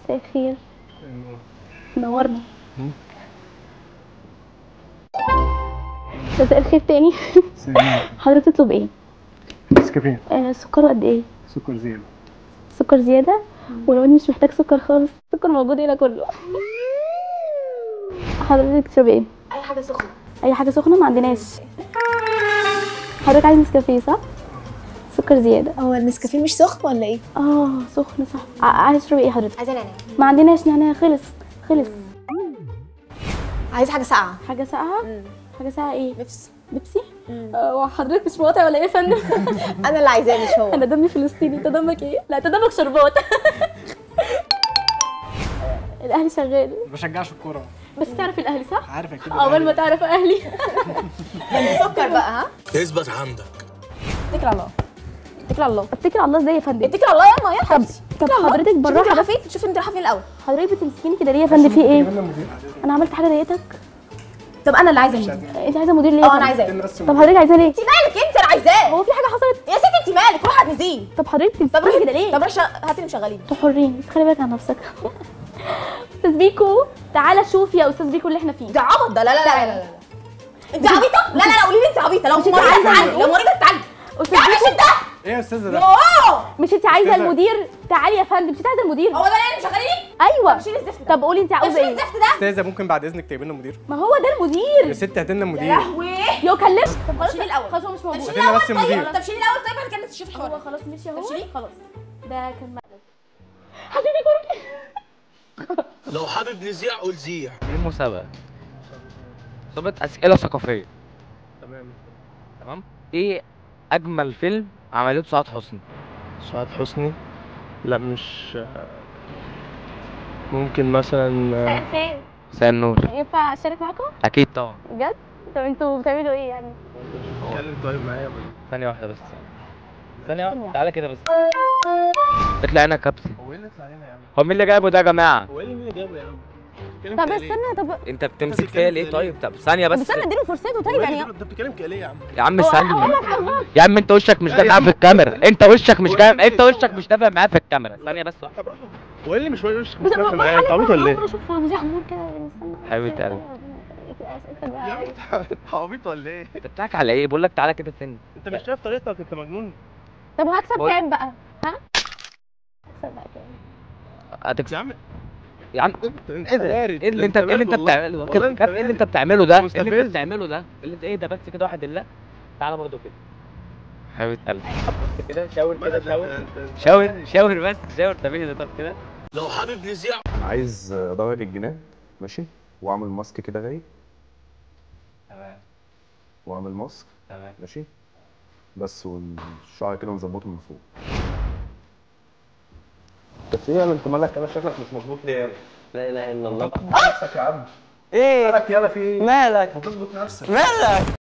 مساء الخير نورنا مساء الخير تاني حضرتك تطلب ايه؟ نسكافيه آه سكر قد ايه؟ سكر زيادة سكر زيادة ولو اني مش محتاج سكر خالص السكر موجود هنا كله حضرتك تشربي ايه؟ اي حاجه سخنه اي حاجة سخنة ما عندناش حضرتك عايز نسكافيه صح؟ سكر زيادة هو النسكافيه مش سخن ولا ايه اه سخن صح ع- عايز تشربي ايه حضرتك؟ عايزه نعناع ما عندناش نعناع خلص خلص عايزه حاجه ساقعه حاجة ساقعة؟ حاجة ساقعة ايه؟ نفس بيبسي؟ آه، وحضرتك مش مقاطع ولا ايه يا فندم؟ انا اللي عايزاه مش هو انا دمي فلسطيني انت دمك ايه؟ لا انت دمك شربات الاهلي شغال ما بشجعش الكورة بس تعرف الاهلي صح؟ عارف اكيد اول ما تعرف اهلي سكر بقى ها اثبت عندك اتكل على الله اتكل على الله اتكل على الله ازاي يا فندم؟ اتكل على الله يا ماما يا حبيبتي طب حضرتك بالراحه بالراحه رايحه بس فين شوفي انت رايحه فين الاول حضرتك بتمسكيني كده ليه يا فندم في ايه؟ انا عملت حاجه ضايقتك؟ طب انا اللي عايزه مين انت عايزه مدير ليه؟ يا اه انا فندم؟ عايزاه بس طب حضرتك عايزاه ليه؟ انت مالك انت اللي عايزاه هو في حاجه حصلت؟ يا ستي انت مالك روح هتنزيه طب حضرتك طب تمسكيني روحي كده ليه؟ طب رشا هاتي اللي مشغلين انتوا حرين بس خلي بالك عن نفسك استاذ بيكو تعالى شوف يا استاذ بيكو اللي احنا فيه ده عبط ده لا لا لا لا لا انت عبيطه لا لا لا قولي لي انت عبيطه لو مريضه عايزة تعالي ايه؟ لو مريضه تعالي استاذ يا عم بيكو مش ده ايه يا استاذة ده؟ يوه مش انت عايزه أستاذة. المدير تعالي يا فندم مش انت عايزه المدير هو ده اللي مشغليني ايوه طب شيلي الزفت ده طب قولي انت طب عاوزه شيلي ايه الزفت ده استاذة ممكن بعد اذنك تجيب لنا مدير ما هو ده يا المدير ست هات لنا يا مدير لهوي يو كلمت طب خلاص شيلي الاول خلاص هو مش طب موجود شيلي هات لنا الاول بس طيب المدير. طب شيلي الاول طيب بعد كده تشوفي هو الحوار خلاص مشي طب اهو شيلي. خلاص ده كان مقلب لو حابب نزيع قول زيع دي مسابقة مسابقة أسئلة ثقافية تمام تمام إيه أجمل فيلم عملته سعاد حسني؟ سعاد حسني لا مش ممكن مثلا خير مساء النور ينفع اشارك معاكم أكيد طبعا بجد طب انتوا بتعملوا ايه يعني اتكلم طيب معايا ثانية واحدة بس ثانية ثانية واحدة تعالى كده بس اطلع هنا كابتن هو ايه اللي يطلع هنا يا عم؟ هو مين اللي جايبه ده يا جماعة؟ هو ايه اللي جابه يا عم؟ اتكلم طب كده ليه؟ استنى طب أنت بتمسك فيا ليه طيب؟ طب ثانية طب بس استنى اديله فرصته هو طيب ايه يعني اللي- انت بتتكلم كده ليه يا عم؟ يا عم هو ثانية هو مضحك يا عم أنت وشك مش دافع في الكاميرا أنت وشك مش جاي أنت وشك مش دافع معايا في الكاميرا ثانية بس واحدة طب هو ايه اللي مش وش مش نافع معايا انت عبيط ولا ايه؟ اشوف مذيع عمول كده استنى. حبيبة قلبي يا عم انت عبيط ولا ايه؟ أنت بتضحك على إيه؟ بقول لك تعالى كده سن انت مش شايف طريقتك انت مجنون طب وهكسب بقول- كام بقى ها هكسب بقى كام هتكسب يا عم يا عم انت انت ايه ده؟ بارد ايه اللي انت ايه اللي انت والله. بتعمله ده؟ والله كده انت كده ايه اللي انت بارد. بتعمله ده؟ ايه اللي انت مستفز. بتعمله ده؟ اللي انت ايه ده بس كده واحد لله تعالى برضه كده حبيبة قلبي بص كده شاور كده شاور شاور شاور بس شاور طب ايه ده طب كده لو حابب نزيع عايز ادور الجنان ماشي واعمل ماسك كده غريب تمام واعمل ماسك تمام ماشي بس والشعر كده نظبطه من فوق بس ايه انت مالك كده شكلك مش مظبوط ليه؟ لا اله الا الله نفسك يا عم ايه مالك يلا في ايه؟ مالك هتظبط نفسك مالك